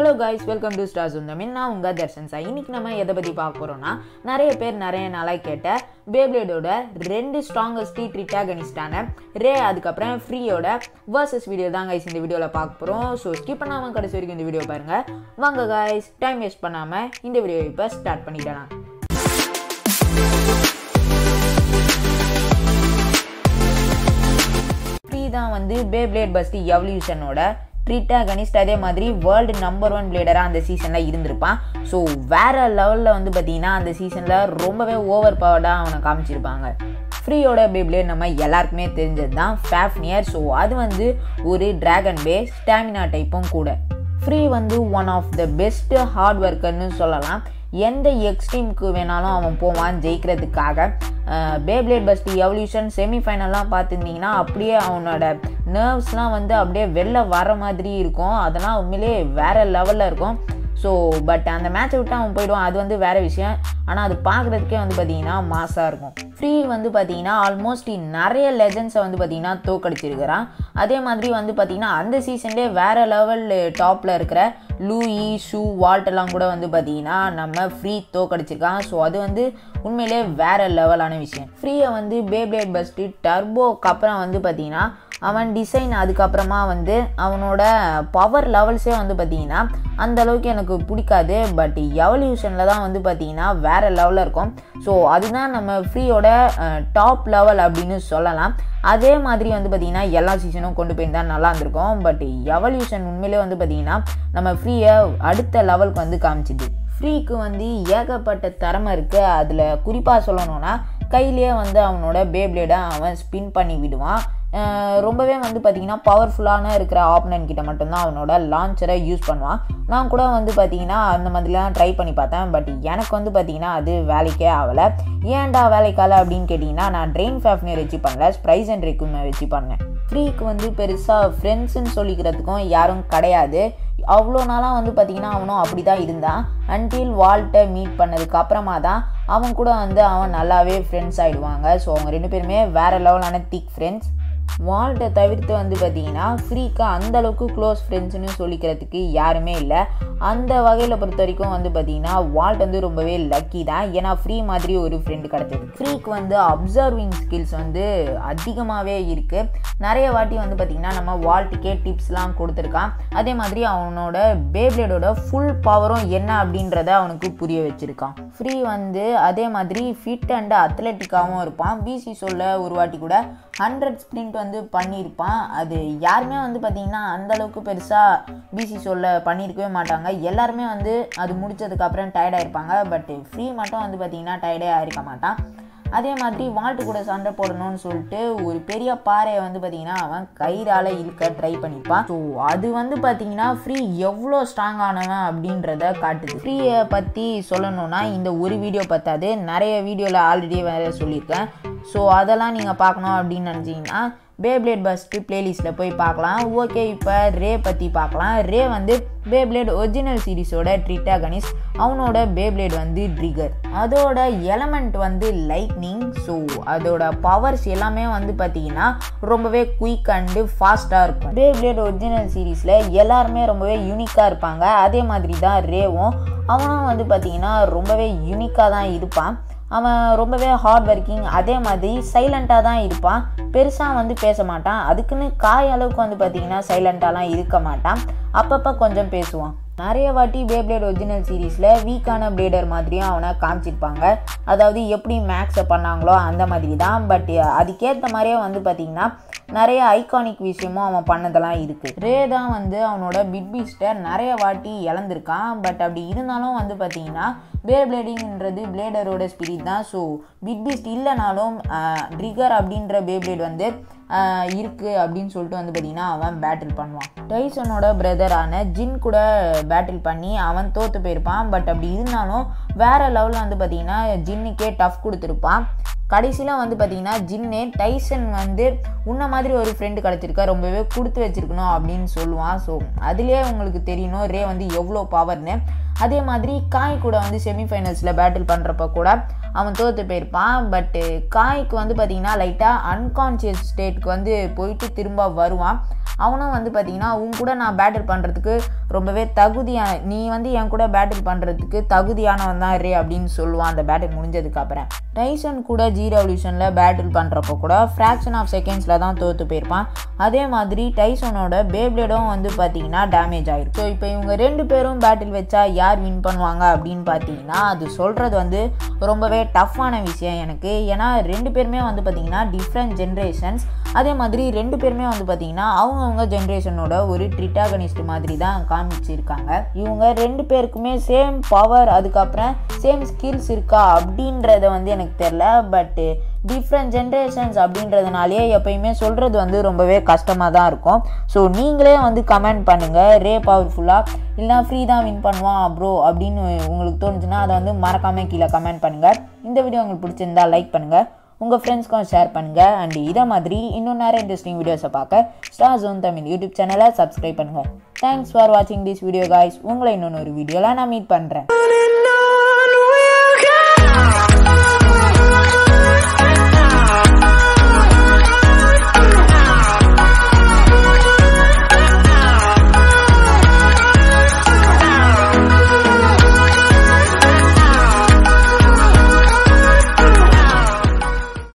hello guys welcome to star சுந்தமில் நான் உங்கள் தர்ஷன் சாய் இன்னைக்கு நம்ம எதை பற்றி பார்க்க போகிறோம்னா நிறைய பேர் நிறைய நாளாக கேட்ட பேப்ளேடோட ரெண்டு ஸ்ட்ராங்கஸ்ட் ட்ரிட்டாகனிஸ்டான ரே அதுக்கப்புறம் ஃப்ரீயோட வர்சஸ் வீடியோ தான் கைஸ் இந்த வீடியோவில் பார்க்க போகிறோம் ஸோ ஸ்கிப் பண்ணாமல் கடைசி வரைக்கும் இந்த வீடியோ பாருங்கள் வாங்க காய்ஸ் டைம் வேஸ்ட் பண்ணாமல் இந்த வீடியோ இப்போ ஸ்டார்ட் பண்ணிக்கலாம் ஃப்ரீ தான் வந்து பேப்ளேட் பஸ்ட் எவல்யூஷனோட ட்ரிட்டாகனிஸ்ட் அதே மாதிரி வேர்ல்டு நம்பர் ஒன் பிளேடராக அந்த சீசனில் இருந்திருப்பான் ஸோ வேற லெவலில் வந்து பார்த்தீங்கன்னா அந்த சீசனில் ரொம்பவே ஓவர் பவர்டாக அவனை காமிச்சிருப்பாங்க ஃப்ரீயோட பேப்ளேட் நம்ம எல்லாருக்குமே தெரிஞ்சது தான் ஃபேஃப்னியர் ஸோ அது வந்து ஒரு டிராகன் பேஸ் ஸ்டாமினா டைப்பும் கூட ஃப்ரீ வந்து one of the best hard ஒர்க்கர்னு சொல்லலாம் எந்த எக்ஸ்ட்ரீமுக்கு வேணாலும் அவன் போவான் ஜெயிக்கிறதுக்காக பேப்ளேட் பஸ்ட் எவல்யூஷன் செமிஃபைனல்லாம் பார்த்துருந்தீங்கன்னா அப்படியே அவனோட நர்வ்ஸ்லாம் வந்து அப்படியே வெளில வர மாதிரி இருக்கும் அதெல்லாம் உண்மையிலே வேறு லெவலில் இருக்கும் ஸோ பட் அந்த மேட்சை விட்டு அவன் போயிடுவான் அது வந்து வேறு விஷயம் ஆனால் அது பார்க்குறதுக்கே வந்து பார்த்தீங்கன்னா மாசாக இருக்கும் ஃப்ரீ வந்து பார்த்தீங்கன்னா ஆல்மோஸ்ட் நிறைய லெஜண்ட்ஸை வந்து பார்த்தீங்கன்னா தோக்கடிச்சிருக்கிறான் அதே மாதிரி வந்து பார்த்தீங்கன்னா அந்த சீசன்லேயே வேறு லெவல் டாப்பில் இருக்கிற லூயி ஷூ வால்ட்டெல்லாம் கூட வந்து பார்த்தீங்கன்னா நம்ம ஃப்ரீ தோக்கடிச்சிருக்கான் ஸோ அது வந்து உண்மையிலே வேறு லெவலான விஷயம் ஃப்ரீயை வந்து பேப்ளேட் பஸ்ட்டு டர்போக்கு அப்புறம் வந்து பார்த்தீங்கன்னா அவன் டிசைன் அதுக்கப்புறமா வந்து அவனோட பவர் லெவல்ஸே வந்து பார்த்தீங்கன்னா அந்த அளவுக்கு எனக்கு பிடிக்காது பட் எவல்யூஷனில் தான் வந்து பார்த்தீங்கன்னா வேறு லெவலில் இருக்கும் ஸோ அதுதான் நம்ம ஃப்ரீயோட டாப் லெவல் அப்படின்னு சொல்லலாம் அதே மாதிரி வந்து பார்த்திங்கன்னா எல்லா சீசனும் கொண்டு போயிருந்தால் நல்லா இருந்திருக்கும் பட் எவல்யூஷன் உண்மையிலே வந்து பார்த்திங்கன்னா நம்ம ஃப்ரீயை அடுத்த லெவலுக்கு வந்து காமிச்சிது ஃப்ரீக்கு வந்து ஏகப்பட்ட திறமை இருக்குது அதில் குறிப்பாக சொல்லணும்னா கையிலேயே வந்து அவனோட பேப்ளேடை அவன் ஸ்பின் பண்ணி விடுவான் ரொம்பவே வந்து பார்த்திங்கன்னா பவர்ஃபுல்லான இருக்கிற ஆப்னன் கிட்ட மட்டும்தான் அவனோட லான்ச்சரை யூஸ் பண்ணுவான் நான் கூட வந்து பார்த்திங்கன்னா அந்த மாதிரிலாம் ட்ரை பண்ணி பார்த்தேன் பட் எனக்கு வந்து பார்த்திங்கன்னா அது வேலைக்கே ஆகலை ஏன்டா வேலைக்கால அப்படின்னு கேட்டிங்கன்னா நான் ட்ரெயின் ஃபேஃப்னியர் வச்சு பண்ணல ஸ்ப்ரைஸ் அண்ட் ரெக்குமே வச்சு பண்ணேன் ஃப்ரீக்கு வந்து பெருசாக ஃப்ரெண்ட்ஸுன்னு சொல்லிக்கிறதுக்கும் யாரும் கிடையாது அவ்வளோ நாளாக வந்து பார்த்திங்கன்னா அவனும் அப்படி தான் இருந்தான் அன்டில் வால்ட்டை மீட் பண்ணதுக்கு அப்புறமா தான் அவன் கூட வந்து அவன் நல்லாவே ஃப்ரெண்ட்ஸ் ஆகிடுவாங்க ஸோ அவங்க ரெண்டு பேருமே வேறு லெவலான திக் ஃப்ரெண்ட்ஸ் வால்ட்டை தவிர்த்து வந்து பார்த்தீங்கன்னா ஃப்ரீக்கு அந்த அளவுக்கு க்ளோஸ் ஃப்ரெண்ட்ஸ்னு சொல்லிக்கிறதுக்கு யாருமே இல்லை அந்த வகையில் பொறுத்த வரைக்கும் வந்து பார்த்தீங்கன்னா வால்ட் வந்து ரொம்பவே லக்கி தான் ஏன்னா ஃப்ரீ மாதிரி ஒரு ஃப்ரெண்டு கிடச்சது ஃப்ரீக்கு வந்து அப்சர்விங் ஸ்கில்ஸ் வந்து அதிகமாகவே இருக்குது நிறைய வாட்டி வந்து பார்த்திங்கன்னா நம்ம வால்ட்டுக்கே டிப்ஸ்லாம் கொடுத்துருக்கான் அதே மாதிரி அவனோட பேப்ளேடோட ஃபுல் பவரும் என்ன அப்படின்றத அவனுக்கு புரிய வச்சுருக்கான் ஃப்ரீ வந்து அதே மாதிரி ஃபிட் அண்ட் அத்லட்டிக்காகவும் இருப்பான் பிசி சொல்ல ஒரு வாட்டி கூட ஹண்ட்ரட் ஸ்ப்ரிண்ட் வந்து பண்ணியிருப்பான் அது யாருமே வந்து பார்த்திங்கன்னா அந்தளவுக்கு பெருசாக பிசி சொல்ல பண்ணியிருக்கவே மாட்டாங்க எல்லாருமே வந்து அது முடிச்சதுக்கப்புறம் டயர்டாயிருப்பாங்க பட் ஃப்ரீ மட்டும் வந்து பார்த்திங்கன்னா டயர்டே ஆயிருக்க மாட்டான் அதே மாதிரி வால்ட்டு கூட சண்டை போடணும்னு சொல்லிட்டு ஒரு பெரிய பாறையை வந்து பார்த்திங்கன்னா அவன் கயிறால் இழுக்க ட்ரை பண்ணிப்பான் ஸோ அது வந்து பார்த்திங்கன்னா ஃப்ரீ எவ்வளோ ஸ்ட்ராங் ஆனவன் அப்படின்றத காட்டுது ஃப்ரீயை பற்றி சொல்லணும்னா இந்த ஒரு வீடியோ பத்தாது நிறைய வீடியோவில் ஆல்ரெடி வேறு சொல்லியிருக்கேன் ஸோ அதெல்லாம் நீங்கள் பார்க்கணும் அப்படின்னு நினச்சிங்கன்னா பேப்ளேட் பஸ்ட்டு பிளேலிஸ்ட்டில் போய் பார்க்கலாம் ஓகே இப்போ ரே பற்றி பார்க்கலாம் ரே வந்து பேப்ளேட் ஒரிஜினல் சீரீஸோட ட்ரிட்டாகனிஸ் அவனோட பேப்ளேட் வந்து ட்ரிகர் அதோட எலமெண்ட் வந்து லைட்னிங் ஸோ அதோட பவர்ஸ் எல்லாமே வந்து பார்த்தீங்கன்னா ரொம்பவே குயிக் அண்டு ஃபாஸ்ட்டாக இருக்கும் பேப்ளேட் ஒரிஜினல் சீரீஸில் எல்லாருமே ரொம்பவே யூனிக்காக இருப்பாங்க அதே மாதிரி தான் ரேவும் அவனும் வந்து பார்த்தீங்கன்னா ரொம்பவே யூனிக்காக தான் இருப்பான் அவன் ரொம்பவே ஹார்ட் ஒர்க்கிங் அதே மாதிரி சைலண்ட்டாக தான் இருப்பான் பெருசாக வந்து பேச மாட்டான் அதுக்குன்னு காய் அளவுக்கு வந்து பார்த்திங்கன்னா சைலண்ட்டாலாம் இருக்க மாட்டான் அப்பப்போ கொஞ்சம் பேசுவான் நிறைய வாட்டி பேப்ளேட் ஒரிஜினல் சீரீஸில் வீக்கான பிளேடர் மாதிரியும் அவனை காமிச்சிருப்பாங்க அதாவது எப்படி மேக்ஸை பண்ணாங்களோ அந்த மாதிரி தான் பட் அதுக்கேற்ற மாதிரியே வந்து பார்த்திங்கன்னா நிறைய ஐகானிக் விஷயமும் அவன் பண்ணதெல்லாம் இருக்குது ரே தான் வந்து அவனோட பிட் பீஸ்ட்டை நிறைய வாட்டி இழந்திருக்கான் பட் அப்படி இருந்தாலும் வந்து பார்த்திங்கன்னா பேர் பிளேடிங்ன்றது பிளேடரோட ஸ்பிரிட் தான் ஸோ பிட் பீஸ்ட் இல்லைனாலும் ட்ரிகர் அப்படின்ற பேப்ளேட் வந்து இருக்குது அப்படின்னு சொல்லிட்டு வந்து பார்த்திங்கன்னா அவன் பேட்டில் பண்ணுவான் டைசனோட பிரதரான ஜின் கூட பேட்டில் பண்ணி அவன் தோற்று போயிருப்பான் பட் அப்படி இருந்தாலும் வேறு லெவலில் வந்து பார்த்திங்கன்னா ஜின்னுக்கே டஃப் கொடுத்துருப்பான் கடைசியில் வந்து பார்த்தீங்கன்னா ஜின்னு டைசன் வந்து உன்ன மாதிரி ஒரு ஃப்ரெண்டு கிடச்சிருக்கா ரொம்பவே கொடுத்து வச்சிருக்கணும் அப்படின்னு சொல்லுவான் ஸோ அதுலேயே உங்களுக்கு தெரியணும் ரே வந்து எவ்வளோ பவர்னு அதே மாதிரி காய் கூட வந்து செமிஃபைனல்ஸில் பேட்டில் பண்ணுறப்ப கூட அவன் தோற்று போயிருப்பான் பட்டு காய்க்கு வந்து பார்த்திங்கன்னா லைட்டாக அன்கான்ஷியஸ் ஸ்டேட்டுக்கு வந்து போயிட்டு திரும்ப வருவான் அவனும் வந்து பார்த்தீங்கன்னா உன் கூட நான் பேட்டில் பண்ணுறதுக்கு ரொம்பவே தகுதியான நீ வந்து என் கூட பேட்டில் பண்ணுறதுக்கு தகுதியானவன் தான் ரே அப்படின்னு சொல்லுவான் அந்த பேட்டில் முடிஞ்சதுக்கு அப்புறம் டைசன் கூட ஜி ரெவல்யூஷனில் பேட்டில் பண்ணுறப்போ கூட ஃப்ராக்ஷன் ஆஃப் செகண்ட்ஸில் தான் தோற்று போயிருப்பான் அதே மாதிரி டைசனோட பேப்ளேடும் வந்து பார்த்தீங்கன்னா டேமேஜ் ஆயிருக்கு ஸோ இப்போ இவங்க ரெண்டு பேரும் பேட்டில் வச்சா யார் வின் பண்ணுவாங்க அப்படின்னு பார்த்தீங்கன்னா அது சொல்கிறது வந்து ரொம்பவே டஃப்பான விஷயம் எனக்கு ஏன்னா ரெண்டு பேருமே வந்து பார்த்தீங்கன்னா டிஃப்ரெண்ட் ஜென்ரேஷன்ஸ் அதே மாதிரி ரெண்டு பேருமே வந்து பார்த்தீங்கன்னா அவங்கவுங்க ஜென்ரேஷனோட ஒரு ட்ரிட்டாகனிஸ்ட் மாதிரி தான் காமிச்சிருக்காங்க இவங்க ரெண்டு பேருக்குமே சேம் பவர் அதுக்கப்புறம் சேம் ஸ்கில்ஸ் இருக்கா அப்படின்றத வந்து எனக்கு தெரில பட்டு டிஃப்ரெண்ட் ஜென்ரேஷன்ஸ் அப்படின்றதுனாலே எப்பயுமே சொல்கிறது வந்து ரொம்பவே கஷ்டமாக தான் இருக்கும் ஸோ நீங்களே வந்து கமெண்ட் பண்ணுங்கள் ரே பவர்ஃபுல்லாக இல்லைனா ஃப்ரீ தான் வின் பண்ணுவான் ப்ரோ அப்படின்னு உங்களுக்கு தோணுச்சுன்னா அதை வந்து மறக்காமல் கீழே கமெண்ட் பண்ணுங்கள் இந்த வீடியோ உங்களுக்கு பிடிச்சிருந்தா லைக் பண்ணுங்கள் உங்கள் ஃப்ரெண்ட்ஸ்க்கும் ஷேர் பண்ணுங்கள் அண்ட் இதே மாதிரி இன்னும் நிறைய இன்ட்ரெஸ்டிங் வீடியோஸை பார்க்க ஸ்டார் ஜோன் தமிழ் யூடியூப் சேனலை சப்ஸ்கிரைப் பண்ணுங்கள் தேங்க்ஸ் ஃபார் வாட்சிங் திஸ் வீடியோ காய்ஸ் உங்களை இன்னொன்று ஒரு வீடியோவில் நான் மீட் பண்ணுறேன்